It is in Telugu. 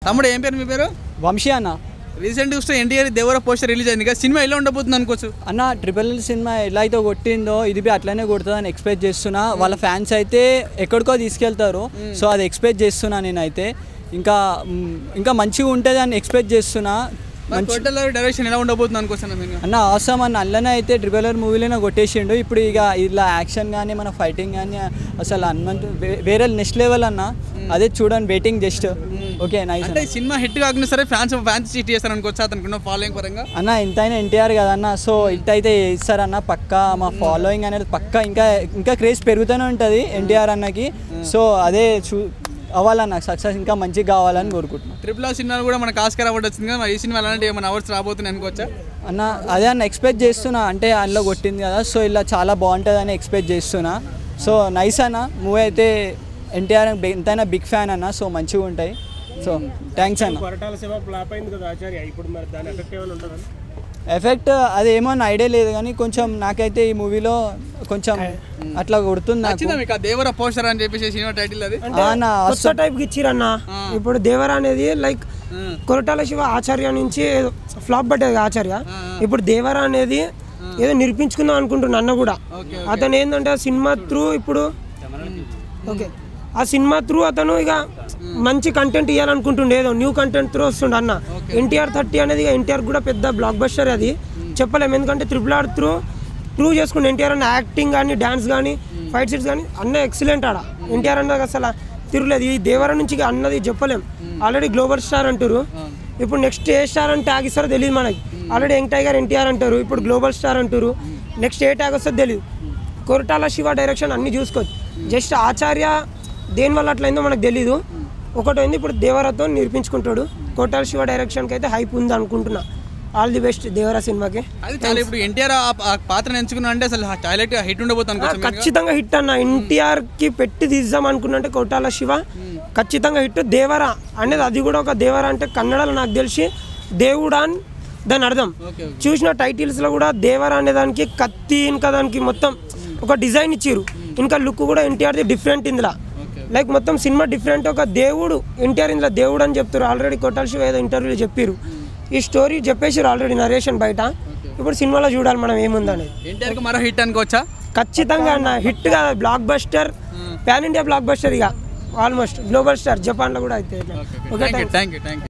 తమ్ముడు ఏం పేరు మీ పేరు వంశీ అన్న రీసెంట్ చూస్తే ఎన్టీఆర్ దేవర పోస్టర్ రిలీజ్ అయింది కదా సినిమా ఎలా ఉండబోతుంది అనుకోవచ్చు అన్న ట్రిపుల్ ఎల్ సినిమా ఎలా అయితే కొట్టిందో ఇది బి అట్లనే కొడుతుందని ఎక్స్పెక్ట్ చేస్తున్నా వాళ్ళ ఫ్యాన్స్ అయితే ఎక్కడికో తీసుకెళ్తారు సో అది ఎక్స్పెక్ట్ చేస్తున్నా నేనైతే ఇంకా మ్, ఇంకా మంచిగా ఉంటుంది అని ఎక్స్పెక్ట్ చేస్తున్నా మంచి టోటల్ డైరెక్షన్ ఎలా ఉండబోతుంది అనుకోవచ్చు మీరు అన్న అవసరం అన్న అల్లనే అయితే ట్రిపుల్ ఆర్ మూవీలోనే కొట్టేసిండు ఇప్పుడు ఇక ఇలా యాక్షన్ కానీ మన ఫైటింగ్ కానీ అసలు హనుమంత్ వే- వేరే నెక్స్ట్ లెవెల్ అన్న అదే చూడండి వెయిటింగ్ జస్ట్ ఓకే నైస్ అంటే ఈ సినిమా హిట్ కాకుండా సరే ఫ్యాన్స్ ఫ్యాన్స్ చీట్ చేస్తారు అనుకోవచ్చు అతనికి ఫాలోయింగ్ పరంగా అన్న ఎంతైనా ఎన్టీఆర్ కదన్న సో ఇట్ అయితే ఇస్తారన్న పక్కా మా ఫాలోయింగ్ అనేది పక్కా ఇంకా ఇంకా క్రేజ్ పెరుగుతూనే ఉంటుంది ఎన్టీఆర్ అన్నకి సో అదే చూ అవ్వాలన్న సక్సెస్ ఇంకా మంచిగా కావాలని కోరుకుంటున్నాను ట్రిపుల్ ఆర్ సినిమా కూడా మనకు ఆస్కార్ అవార్డు వచ్చింది కదా మరి ఈ సినిమా అలాంటి ఏమైనా అవార్డ్స్ రాబోతున్నాయి అనుకోవచ్చా అన్న అదే అన్న ఎక్స్పెక్ట్ చేస్తున్నా అంటే అందులో కొట్టింది కదా సో ఇలా చాలా బాగుంటుందని ఎక్స్పెక్ట్ చేస్తున్నా సో నైస్ అన్న మూవీ అయితే ఎన్టీఆర్ ఎంతైనా బిగ్ ఫ్యాన్ అన్న సో మంచిగా ఉంటాయి సో థ్యాంక్స్ అన్న కొరటాల శివ ఫ్లాప్ అయింది కదా ఆచార్య ఇప్పుడు మరి దాని ఎఫెక్ట్ ఏమైనా ఉంటుందా ఎఫెక్ట్ అది ఏమో ఐడియా లేదు కానీ కొంచెం నాకైతే ఈ మూవీలో కొంచెం అట్లా కొడుతుంది నాకు నచ్చిందా మీకు ఆ దేవర పోస్టర్ అని చెప్పేసి సినిమా టైటిల్ అది ఆ అన్న కొత్త టైప్ ఇచ్చిరన్న ఇప్పుడు దేవర అనేది లైక్ కొరటాల శివ ఆచార్య నుంచి ఫ్లాప్ పట్టేది ఆచార్య ఇప్పుడు దేవర అనేది ఏదో నిరూపించుకుందాం అనుకుంటున్నా అన్న కూడా అతను ఏంటంటే ఆ సినిమా త్రూ ఇప్పుడు ఓకే ఆ సినిమా త్రూ అతను ఇక మంచి కంటెంట్ ఇవ్వాలనుకుంటుండే ఏదో న్యూ కంటెంట్ త్రూ వస్తుండే అన్న ఎన్టీఆర్ థర్టీ అనేది ఎన్టీఆర్ కూడా పెద్ద బ్లాక్ బస్టర్ అది చెప్పలేము ఎందుకంటే ట్రిపుల్ ఆర్ త్రూ ప్రూవ్ చేసుకుంటే ఎన్టీఆర్ అన్న యాక్టింగ్ కానీ డ్యాన్స్ కానీ ఫైట్ సీట్స్ కానీ అన్న ఎక్సలెంట్ ఆడ ఎన్టీఆర్ అన్నది అసలు తిరుగులేదు ఈ దేవర నుంచి ఇక అన్నది చెప్పలేం ఆల్రెడీ గ్లోబల్ స్టార్ అంటారు ఇప్పుడు నెక్స్ట్ ఏ స్టార్ అని ట్యాగ్ ఇస్తారో తెలియదు మనకి ఆల్రెడీ యంగ్ టైగర్ ఎన్టీఆర్ అంటారు ఇప్పుడు గ్లోబల్ స్టార్ అంటారు నెక్స్ట్ ఏ ట్యాగ్ వస్తుందో తెలియదు కొరటాల శివ డైరెక్షన్ అన్ని చూసుకోవచ్చు జస్ట్ ఆచార్య దేని వల్ల అట్లయిందో మనకు తెలీదు ఒకటి ఉంది ఇప్పుడు దేవరాతో నిరూపించుకుంటాడు కొరటాల శివ డైరెక్షన్కి అయితే హైప్ ఉంది అనుకుంటున్నా ఆల్ ది బెస్ట్ దేవరా సినిమాకి అది చాలా ఇప్పుడు ఎన్టీఆర్ ఆ పాత్రను ఎంచుకున్నా అంటే అసలు హైలైట్ హిట్ ఉండబోతుంది ఆ, అనుకోవచ్చు ఖచ్చితంగా హిట్ అన్న ఎన్టీఆర్ కి పెట్టి తీద్దాం అనుకున్నంటే కొట్టాల శివ ఖచ్చితంగా హిట్ దేవరా అనేది అది కూడా ఒక దేవరా అంటే కన్నడలో నాకు తెలిసి దేవుడా అని దాని అర్థం చూసిన టైటిల్స్ లో కూడా దేవరా అనే దానికి కత్తి ఇంకా దానికి మొత్తం ఒక డిజైన్ ఇచ్చిర్రు ఇంకా లుక్ కూడా ఎన్టీఆర్ది డిఫరెంట్ ఇందులో లైక్ మొత్తం సినిమా డిఫరెంట్ ఒక దేవుడు ఎన్టీఆర్ ఇందులో దేవుడు అని చెప్తారు ఆల్రెడీ కొట్టాల శివ ఏదో ఇంటర్వ్యూలో చెప్పారు ఈ స్టోరీ చెప్పేసారు ఆల్రెడీ నరేషన్ బయట ఇప్పుడు సినిమాలో చూడాలి మనం ఏముందనేది ఎన్టీఆర్ కి మరో హిట్ అనుకోవచ్చా ఖచ్చితంగా అన్న హిట్ కదా blockbuster pan India blockbuster ఇక ఆల్మోస్ట్ గ్లోబల్ స్టార్ జపాన్లో కూడా అయితే okay thank you thank you thank you